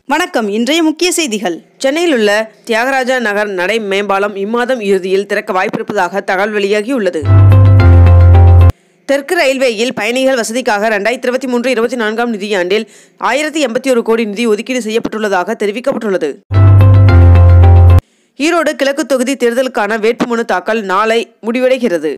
வணக்கம் இன்றைய முக்கிய செய்திகள் சென்னையில் உள்ள தியாகராஜா நகர் நடை மேம்பாலம் இம்மாதம் இறுதியில் திறக்க வாய்ப்பிருப்பதாக தகவல் வெளியாகியுள்ளது தெற்கு ரயில்வேயில் பயணிகள் வசதிக்காக ரெண்டாயிரத்தி இருபத்தி மூன்று இருபத்தி நான்காம் நிதியாண்டில் ஆயிரத்தி எண்பத்தி ஒரு கோடி நிதி ஒதுக்கீடு செய்யப்பட்டுள்ளதாக தெரிவிக்கப்பட்டுள்ளது ஈரோடு கிழக்கு தொகுதி தேர்தலுக்கான வேட்புமனு தாக்கல் நாளை முடிவடைகிறது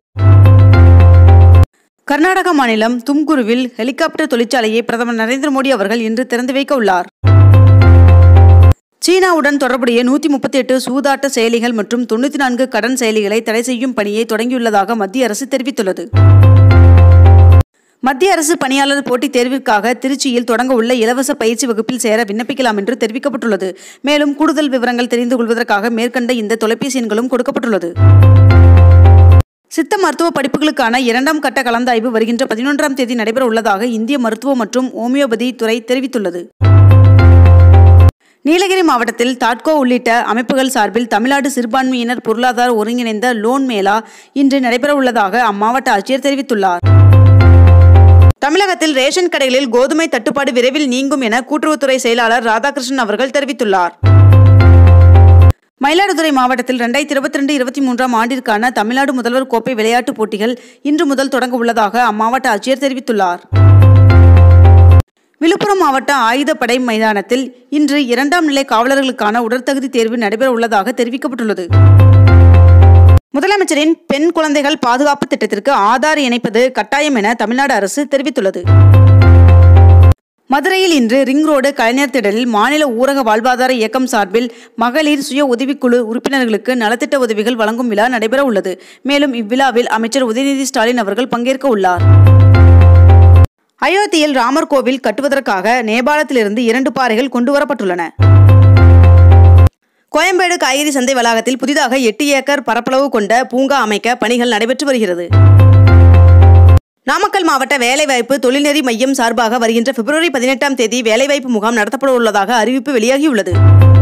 கர்நாடக மாநிலம் தும்குருவில் ஹெலிகாப்டர் தொழிற்சாலையை பிரதமர் நரேந்திர மோடி அவர்கள் இன்று திறந்து வைக்க உள்ளார் சீனாவுடன் தொடர்புடைய நூற்றி முப்பத்தி எட்டு சூதாட்ட செயலிகள் மற்றும் தொண்ணூற்றி நான்கு கடன் செயலிகளை தடை செய்யும் பணியை தொடங்கியுள்ளதாக மத்திய அரசு தெரிவித்துள்ளது மத்திய அரசு பணியாளர் போட்டித் தேர்விற்காக திருச்சியில் தொடங்க உள்ள இலவச பயிற்சி வகுப்பில் சேர விண்ணப்பிக்கலாம் என்று தெரிவிக்கப்பட்டுள்ளது மேலும் கூடுதல் விவரங்கள் தெரிந்து கொள்வதற்காக மேற்கண்ட இந்த தொலைபேசி எண்களும் கொடுக்கப்பட்டுள்ளது சித்த மருத்துவ படிப்புகளுக்கான இரண்டாம் கட்ட கலந்தாய்வு வருகின்ற பதினொன்றாம் தேதி நடைபெற உள்ளதாக இந்திய மருத்துவ மற்றும் ஓமியோபதி துறை தெரிவித்துள்ளது நீலகிரி மாவட்டத்தில் தாட்கோ உள்ளிட்ட அமைப்புகள் சார்பில் தமிழ்நாடு சிறுபான்மையினர் பொருளாதார ஒருங்கிணைந்த லோன் மேளா இன்று நடைபெற உள்ளதாக அம்மாவட்ட ஆட்சியர் தெரிவித்துள்ளார் தமிழகத்தில் ரேஷன் கடைகளில் கோதுமை தட்டுப்பாடு விரைவில் நீங்கும் என கூட்டுறவுத்துறை செயலாளர் ராதாகிருஷ்ணன் அவர்கள் தெரிவித்துள்ளார் மயிலாடுதுறை மாவட்டத்தில் ரெண்டாயிரத்தி இருபத்தி ரெண்டு இருபத்தி மூன்றாம் ஆண்டிற்கான தமிழ்நாடு முதல்வர் கோப்பை விளையாட்டுப் போட்டிகள் இன்று முதல் தொடங்க உள்ளதாக அம்மாவட்ட ஆட்சியர் தெரிவித்துள்ளார் விழுப்புரம் மாவட்ட ஆயுதப்படை மைதானத்தில் இன்று இரண்டாம் நிலை காவலர்களுக்கான உடற்தகுதி தேர்வு நடைபெற உள்ளதாக தெரிவிக்கப்பட்டுள்ளது முதலமைச்சரின் பெண் குழந்தைகள் பாதுகாப்பு திட்டத்திற்கு ஆதார் இணைப்பது கட்டாயம் என தமிழ்நாடு அரசு தெரிவித்துள்ளது மதுரையில் இன்று ரிங் ரோடு கலைஞர் திடலில் மாநில ஊரக வாழ்வாதார இயக்கம் சார்பில் மகளிர் சுய உதவிக்குழு உறுப்பினர்களுக்கு நலத்திட்ட உதவிகள் வழங்கும் விழா நடைபெற உள்ளது மேலும் இவ்விழாவில் அமைச்சர் உதயநிதி ஸ்டாலின் அவர்கள் பங்கேற்க உள்ளார் அயோத்தியில் ராமர் கோவில் கட்டுவதற்காக நேபாளத்திலிருந்து இரண்டு பாறைகள் கொண்டுவரப்பட்டுள்ளன கோயம்பேடு காய்கறி சந்தை வளாகத்தில் புதிதாக எட்டு ஏக்கர் பரப்பளவு கொண்ட பூங்கா அமைக்க பணிகள் நடைபெற்று வருகிறது நாமக்கல் மாவட்ட வேலைவாய்ப்பு தொழில்நெறி மையம் சார்பாக வருகின்ற பிப்ரவரி பதினெட்டாம் தேதி வேலைவாய்ப்பு முகாம் நடத்தப்பட உள்ளதாக அறிவிப்பு வெளியாகியுள்ளது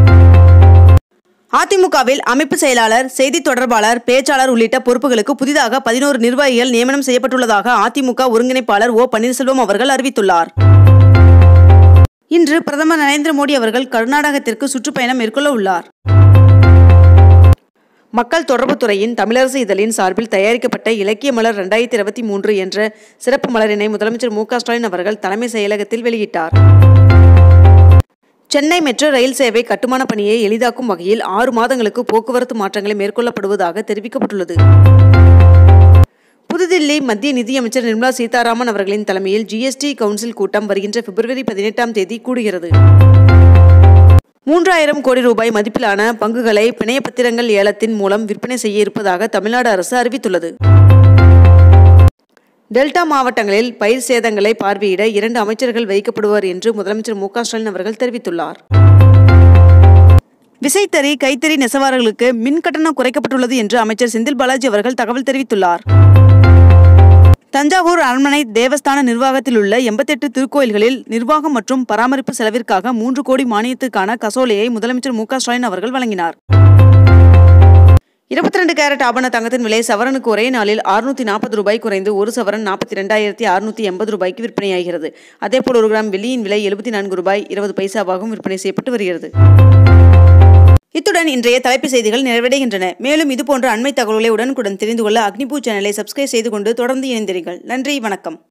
அதிமுகவில் அமைப்பு செயலாளர் செய்தி தொடர்பாளர் பேச்சாளர் உள்ளிட்ட பொறுப்புகளுக்கு புதிதாக பதினோரு நிர்வாகிகள் நியமனம் செய்யப்பட்டுள்ளதாக அதிமுக ஒருங்கிணைப்பாளர் ஓ பன்னீர்செல்வம் அவர்கள் அறிவித்துள்ளார் இன்று பிரதமர் நரேந்திர மோடி அவர்கள் கர்நாடகத்திற்கு சுற்றுப்பயணம் மேற்கொள்ள உள்ளார் மக்கள் தொடர்புத்துறையின் தமிழரசு இதழின் சார்பில் தயாரிக்கப்பட்ட இலக்கிய மலர் ரெண்டாயிரத்தி இருபத்தி மூன்று என்ற சிறப்பு மலரினை முதலமைச்சர் மு க ஸ்டாலின் அவர்கள் தலைமை செயலகத்தில் வெளியிட்டார் சென்னை மெட்ரோ ரயில் சேவை கட்டுமான பணியை எளிதாக்கும் வகையில் ஆறு மாதங்களுக்கு போக்குவரத்து மாற்றங்களை மேற்கொள்ளப்படுவதாக தெரிவிக்கப்பட்டுள்ளது புதுதில்லி மத்திய நிதியமைச்சர் நிர்மலா சீதாராமன் அவர்களின் தலைமையில் ஜிஎஸ்டி கவுன்சில் கூட்டம் வருகின்ற பிப்ரவரி பதினெட்டாம் தேதி கூடுகிறது மூன்றாயிரம் கோடி ரூபாய் மதிப்பிலான பங்குகளை பிணைய பத்திரங்கள் ஏலத்தின் மூலம் விற்பனை செய்ய இருப்பதாக தமிழ்நாடு அரசு அறிவித்துள்ளது டெல்டா மாவட்டங்களில் பயிர் சேதங்களை பார்வையிட இரண்டு அமைச்சர்கள் வைக்கப்படுவர் என்று முதலமைச்சர் மு க ஸ்டாலின் அவர்கள் தெரிவித்துள்ளார் விசைத்தறி கைத்தறி நெசவாளர்களுக்கு மின் கட்டணம் குறைக்கப்பட்டுள்ளது என்று அமைச்சர் செந்தில் பாலாஜி அவர்கள் தகவல் தெரிவித்துள்ளார் தஞ்சாவூர் அரண்மனை தேவஸ்தான நிர்வாகத்தில் உள்ள எண்பத்தெட்டு திருக்கோயில்களில் நிர்வாகம் மற்றும் பராமரிப்பு செலவிற்காக மூன்று கோடி மானியத்துக்கான கசோலையை முதலமைச்சர் மு க ஸ்டாலின் அவர்கள் வழங்கினார் இருபத்தி ரெண்டு கேரட் ஆபண தங்கத்தின் விலை சவரனுக்கு ஒரே நாளில் அறுநூத்தி நாற்பது ரூபாய் குறைந்து ஒரு சவரன் நாற்பத்தி ரெண்டாயிரத்தி அறுநூத்தி எண்பது ரூபாய்க்கு விற்பனையாகிறது அதேபோல் ஒரு கிராம் வெள்ளியின் விலை எழுபத்தி நான்கு ரூபாய் இருபது பைசாவாகவும் விற்பனை செய்யப்பட்டு வருகிறது இத்துடன் இன்றைய தலைப்புச் செய்திகள் நிறைவடைகின்றன மேலும் இதுபோன்ற அண்மை தகவல்களை உடனுக்குடன் தெரிந்து கொள்ள அக்னிபூ சேனலை சப்ஸ்கிரைப் செய்து கொண்டு தொடர்ந்து இணைந்திருங்கள் நன்றி வணக்கம்